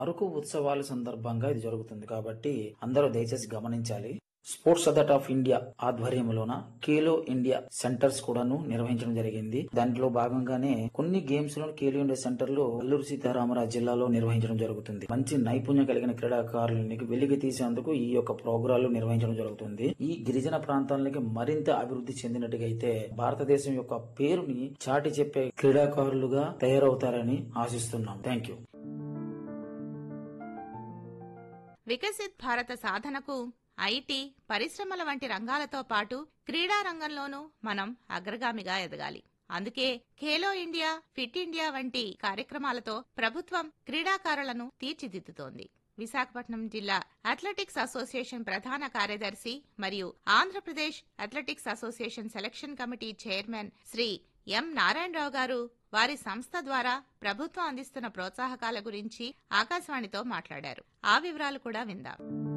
అరకు ఉత్సవాల సందర్భంగా ఇది జరుగుతుంది కాబట్టి అందరూ దయచేసి గమనించాలి స్పోర్ట్స్ అథారిటీ ఆఫ్ ఇండియా ఆధ్వర్యంలోన ఖేలో ఇండియా సెంటర్స్ కూడాను నిర్వహించడం జరిగింది దాంట్లో భాగంగానే కొన్ని గేమ్స్ లో ఖేలో ఇండియా సెంటర్ లో అల్లూరు సీతారామరాజు జిల్లాలో నిర్వహించడం జరుగుతుంది మంచి నైపుణ్యం కలిగిన క్రీడాకారులని వెలికి తీసేందుకు ఈ యొక్క ప్రోగ్రాలు నిర్వహించడం జరుగుతుంది ఈ గిరిజన ప్రాంతాలకి మరింత అభివృద్ధి చెందినట్టుగా అయితే భారతదేశం యొక్క పేరుని చాటి చెప్పే క్రీడాకారులుగా తయారవుతారని ఆశిస్తున్నాం థ్యాంక్ యూ వికసిత్ భారత సాధనకు ఐటీ పరిశ్రమల వంటి రంగాలతో పాటు క్రీడా రంగంలోనూ మనం అగ్రగామిగా ఎదగాలి అందుకే ఖేలో ఇండియా ఫిట్ ఇండియా వంటి కార్యక్రమాలతో ప్రభుత్వం క్రీడాకారులను తీర్చిదిద్దుతోంది విశాఖపట్నం జిల్లా అథ్లెటిక్స్ అసోసియేషన్ ప్రధాన కార్యదర్శి మరియు Andhra Pradesh athletics association selection committee chairman Shri M Narayana Rao garu వారి సంస్థ ద్వారా ప్రభుత్వం అందిస్తున్న ప్రోత్సాహకాల గురించి ఆకాశవాణితో మాట్లాడారు ఆ వివరాలు కూడా విందాం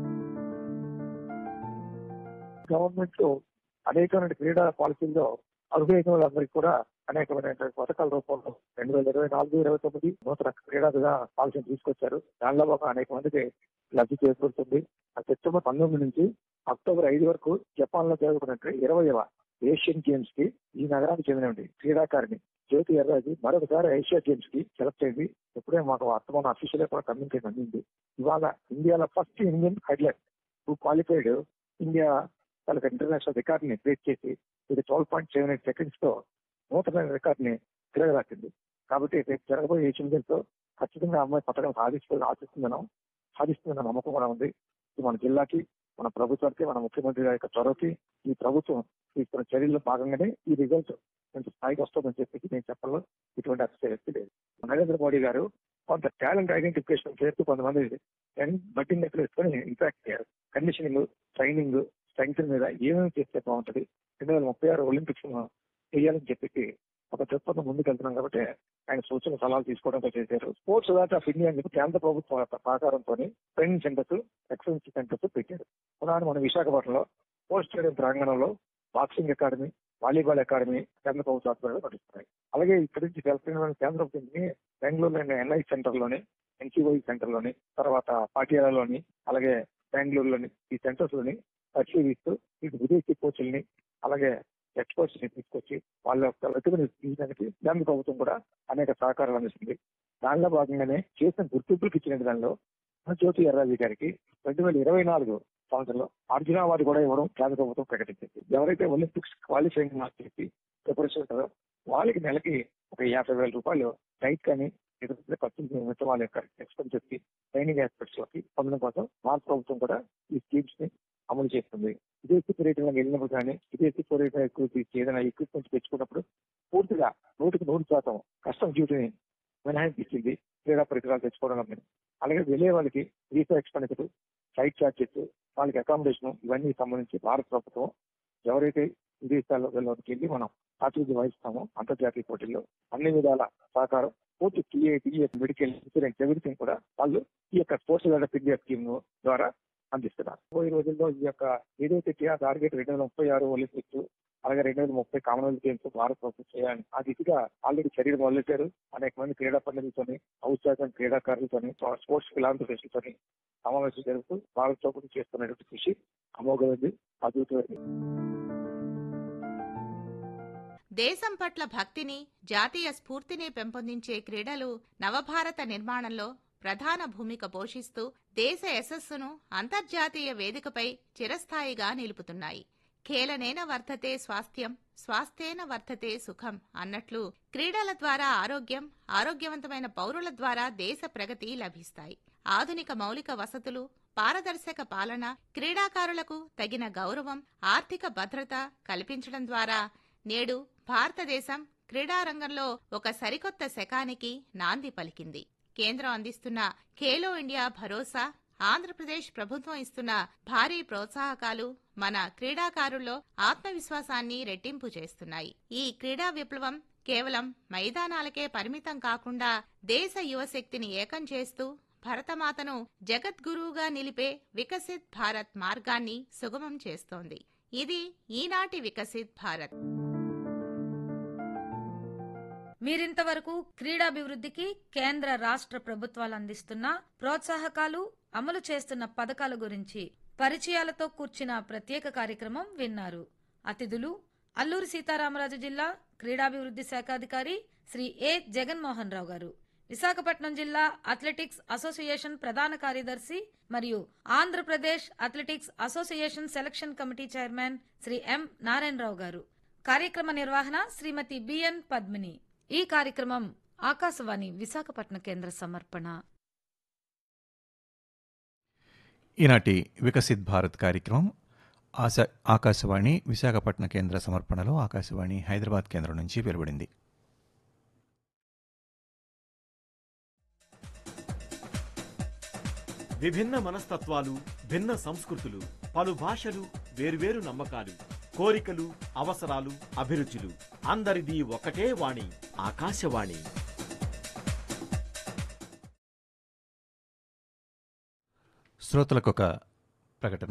గవర్నమెంట్ అనేకమైన క్రీడా పాలసీల్లో అర్హులైన వాళ్ళందరికీ కూడా అనేకమైన పథకాల రూపంలో రెండు వేల ఇరవై నాలుగు ఇరవై తొమ్మిది నూతన క్రీడా విధాన పాలసీని తీసుకొచ్చారు దానిలో ఒక అనేక మందికి లబ్ధి చేకూరుతుంది ఆ సెప్టెంబర్ పంతొమ్మిది నుంచి అక్టోబర్ ఐదు వరకు జపాన్ లో జరుగుతున్నట్టు ఇరవైవ ఏషియన్ గేమ్స్ కి ఈ నగరానికి చెందినటువంటి క్రీడాకారిణి జ్యోతి ఎర్రాజు మరొకసారి ఏషియా గేమ్స్ కి సెలెక్ట్ అయింది ఇప్పుడే మాకు వర్తమాన అఫీషియల్ కూడా కమ్యూనికేషన్ అందింది ఇవాళ ఇండియాలో first Indian highlight who qualified India వాళ్ళకి ఇంటర్నేషనల్ రికార్డ్ ని బ్రేక్ చేసి ఇది twelve point seven eight seconds తో నూతన రికార్డ్ ని తిరగరాసింది కాబట్టి రేపు జరగబోయే ఏషియన్ గేమ్స్ తో ఖచ్చితంగా అమ్మాయి పథకం సాధిస్తుంది ఆశిస్తుందనం సాధిస్తుందన్న నమ్మకం కూడా ఉంది ఇది మన జిల్లాకి మన ప్రభుత్వానికి మన ముఖ్యమంత్రి గారి యొక్క చొరవకి ఈ ప్రభుత్వం తీసుకున్న చర్యల్లో భాగంగానే ఈ రిజల్ట్ కొంచెం స్థాయికి వస్తుందని చెప్పి నేను చెప్పడంలో ఇటువంటి అతిశయక్తి లేదు నరేంద్ర మోడీ గారు కొంత టాలెంట్ ఐడెంటిఫికేషన్ చేస్తూ కొంతమంది బట్టింగ్ ఎక్కడ వేసుకొని ఇంపాక్ట్ చేయారు కండిషనింగ్ ట్రైనింగ్ స్ట్రెంగ్త్ మీద ఏమేమి చేస్తే బాగుంటది రెండు వేల ముప్పై ఆరు ఒలింపిక్స్ చేయాలని చెప్పి ఒక దృక్పథం ముందుకు వెళ్తున్నాం కాబట్టి ఆయన సూచన సలహాలు తీసుకోవడంతో చేశారు స్పోర్ట్స్ అథారిటీ ఆఫ్ ఇండియా అని చెప్పి కేంద్ర ప్రభుత్వం యొక్క సహకారంతో ట్రైనింగ్ సెంటర్స్ ఎక్సలెన్స్ సెంటర్స్ పెట్టారు ఉదాహరణ మన విశాఖపట్నంలో స్పోర్ట్స్ స్టేడియం ప్రాంగణంలో బాక్సింగ్ అకాడమీ వాలీబాల్ అకాడమీ కేంద్ర ప్రభుత్వ ఆధ్వర్యంలో నడుస్తున్నాయి అలాగే ఇక్కడి నుంచి తెలంగాణ కేంద్రం నుంచి బెంగళూరులోని ఎన్ఐ సెంటర్ లోని ఎన్సీఓఈ సెంటర్ లోని తర్వాత పాటియాలలోని అలాగే బెంగళూరులోని ఈ సెంటర్స్ లోని పరిశీలిస్తూ ఇటు విదేశీ కోచ్ల్ని అలాగే ఎక్స్పర్ట్స్ ని తీసుకొచ్చి వాళ్ళ యొక్క ప్రతిభని తీయడానికి కేంద్ర ప్రభుత్వం కూడా అనేక సహకారాలు అందిస్తుంది దానిలో భాగంగానే చేసిన గుర్తింపులకు ఇచ్చిన దానిలో జ్యోతి ఎర్రాజీ గారికి రెండు వేల ఇరవై నాలుగు సంవత్సరంలో అర్జున అవార్డు కూడా ఇవ్వడం కేంద్ర ప్రభుత్వం ప్రకటించింది ఎవరైతే ఒలింపిక్స్ క్వాలిఫైయింగ్ మార్క్స్ చేసి ప్రిపరేషన్ ఉంటారో వాళ్ళకి నెలకి ఒక యాభై వేల రూపాయలు డైట్ కానీ ఇతర ఖర్చులు నిమిత్తం వాళ్ళ యొక్క ఎక్స్పెన్సెస్ కి ట్రైనింగ్ ఆస్పెక్ట్స్ లోకి పొందడం కోసం భారత ప్రభుత్వం కూడా ఈ స్కీమ్స్ ని అమలు చేస్తుంది విదేశీ పర్యటనలకు వెళ్ళినప్పుడు కానీ విదేశీ పర్యటన ఎక్కువ తీసి ఏదైనా ఎక్విప్మెంట్స్ తెచ్చుకున్నప్పుడు పూర్తిగా నూటికి నూరు శాతం కస్టమ్ డ్యూటీని మినహాయింపు ఇచ్చింది క్రీడా పరికరాలు తెచ్చుకోవడం మీద అలాగే వెళ్ళే వాళ్ళకి వీసా ఎక్స్పెండిచర్ ఫ్లైట్ ఛార్జెస్ వాళ్ళకి అకామిడేషన్ ఇవన్నీ సంబంధించి భారత ప్రభుత్వం ఎవరైతే విదేశాల్లో వెళ్ళడానికి వెళ్ళి మనం ప్రాతినిధ్యం వహిస్తామో అంతర్జాతీయ పోటీల్లో అన్ని విధాల సహకారం పూర్తి TA TA medical insurance everything కూడా వాళ్ళు ఈ యొక్క స్పోర్ట్స్ డెవలప్ ఇండియా స్కీమ్ ద్వారా అందిస్తున్నారు పోయే రోజుల్లో ఈ యొక్క ఏదైతే టార్గెట్ రెండు వేల ముప్పై ఆరు ఒలింపిక్స్ అలాగే రెండు వేల ముప్పై కామన్వెల్త్ గేమ్స్ భారత ప్రభుత్వం చేయాలి ఆ దిశగా ఆల్రెడీ చర్యలు మొదలెట్టారు అనేక మంది క్రీడా పండితులతోని ఔత్సాహం క్రీడాకారులతోని స్పోర్ట్స్ ఫిలాంథ్రపిస్టులతోని సమావేశం జరుపుతూ భారత ప్రభుత్వం చేస్తున్నటువంటి కృషి అమోఘమైంది అద్భుతమైంది దేశం పట్ల భక్తిని జాతీయ స్ఫూర్తిని పెంపొందించే క్రీడలు నవభారత నిర్మాణంలో ప్రధాన భూమిక పోషిస్తూ దేశ యశస్సును అంతర్జాతీయ వేదికపై చిరస్థాయిగా నిలుపుతున్నాయి ఖేలనేన వర్ధతే స్వాస్థ్యం స్వాస్థ్యేన వర్ధతే సుఖం అన్నట్లు క్రీడల ద్వారా ఆరోగ్యం ఆరోగ్యవంతమైన పౌరుల ద్వారా దేశ ప్రగతి లభిస్తాయి ఆధునిక మౌలిక వసతులు పారదర్శక పాలన క్రీడాకారులకు తగిన గౌరవం ఆర్థిక భద్రత కల్పించడం ద్వారా నేడు భారతదేశం క్రీడారంగంలో ఒక సరికొత్త శకానికి నాంది పలికింది కేంద్రం అందిస్తున్న ఖేలో ఇండియా భరోసా ఆంధ్రప్రదేశ్ ప్రభుత్వం ఇస్తున్న భారీ ప్రోత్సాహకాలు మన క్రీడాకారుల్లో ఆత్మవిశ్వాసాన్ని రెట్టింపు చేస్తున్నాయి ఈ క్రీడా విప్లవం కేవలం మైదానాలకే పరిమితం కాకుండా దేశ యువశక్తిని ఏకం చేస్తూ భరతమాతను జగద్గురువుగా నిలిపే వికసిత్ భారత్ మార్గాన్ని సుగమం చేస్తోంది ఇది ఈనాటి వికసిత్ భారత్ మీరింతవరకు క్రీడాభివృద్ధికి కేంద్ర రాష్ట్ర ప్రభుత్వాలు అందిస్తున్న ప్రోత్సాహకాలు అమలు చేస్తున్న పథకాల గురించి పరిచయాలతో కూర్చిన ప్రత్యేక కార్యక్రమం విన్నారు అతిథులు అల్లూరి సీతారామరాజు జిల్లా క్రీడాభివృద్ధి శాఖాధికారి శ్రీ ఏ జగన్మోహన్ రావు గారు విశాఖపట్నం జిల్లా అథ్లెటిక్స్ అసోసియేషన్ ప్రధాన కార్యదర్శి మరియు Andhra Pradesh athletics association selection committee chairman Shri M Narayana Rao garu కార్యక్రమ నిర్వహణ శ్రీమతి బిఎన్ పద్మిని ఈ కార్యక్రమం ఆకాశవాణి విశాఖపట్నం కేంద్ర సమర్పణ ఈనాటి వికసిత్ భారత్ కార్యక్రమం ఆశ ఆకాశవాణి విశాఖపట్నం కేంద్ర సమర్పణలో ఆకాశవాణి హైదరాబాద్ కేంద్రం నుంచి వెలువడింది విభిన్న మనస్తత్వాలు భిన్న సంస్కృతులు పలు భాషలు వేర్వేరు నమ్మకాలు కోరికలు అవసరాలు అభిరుచులు అందరిది ఒకటే వాణి ఆకాశవాణి శ్రోతలకు ఒక ప్రకటన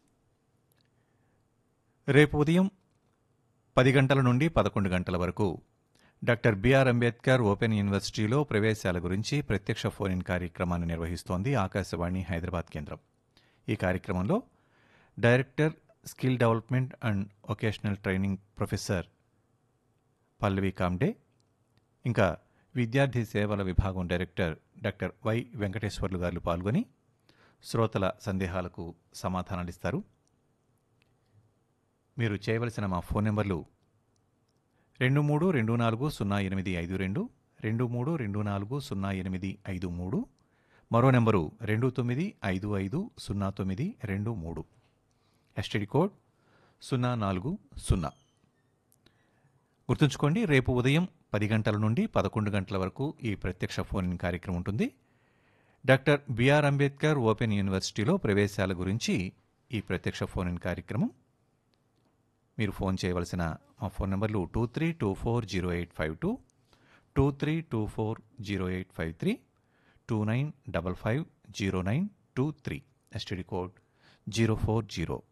రేపు ఉదయం పది గంటల నుండి పదకొండు గంటల వరకు డాక్టర్ బిఆర్ అంబేద్కర్ ఓపెన్ యూనివర్సిటీలో ప్రవేశాల గురించి ప్రత్యక్ష ఫోన్ ఇన్ కార్యక్రమాన్ని నిర్వహిస్తోంది ఆకాశవాణి హైదరాబాద్ కేంద్రం ఈ కార్యక్రమంలో director skill development and vocational training professor Pallavi Kamde ఇంకా విద్యార్థి సేవల విభాగం డైరెక్టర్ డాక్టర్ వై వెంకటేశ్వర్లు గారు పాల్గొని శ్రోతల సందేహాలకు సమాధానాలిస్తారు మీరు చేయవలసిన మా ఫోన్ నెంబర్లు రెండు మూడు రెండు నాలుగు సున్నా ఎనిమిది ఐదు రెండు రెండు మూడు రెండు నాలుగు సున్నా ఎనిమిది ఐదు మూడు మరో నెంబరు రెండు తొమ్మిది ఐదు ఐదు సున్నా తొమ్మిది రెండు మూడు ఎస్టీడీ కోడ్ సున్నా నాలుగు సున్నా గుర్తుంచుకోండి రేపు ఉదయం పది గంటల నుండి పదకొండు గంటల వరకు ఈ ప్రత్యక్ష ఫోన్ ఇన్ కార్యక్రమం ఉంటుంది డాక్టర్ బిఆర్ అంబేద్కర్ ఓపెన్ యూనివర్సిటీలో ప్రవేశాల గురించి ఈ ప్రత్యక్ష ఫోన్ ఇన్ కార్యక్రమం మీరు ఫోన్ చేయవలసిన మా ఫోన్ నెంబర్లు two three two four zero eight five two two three two four zero eight five three two nine double five zero nine two three STD code zero four zero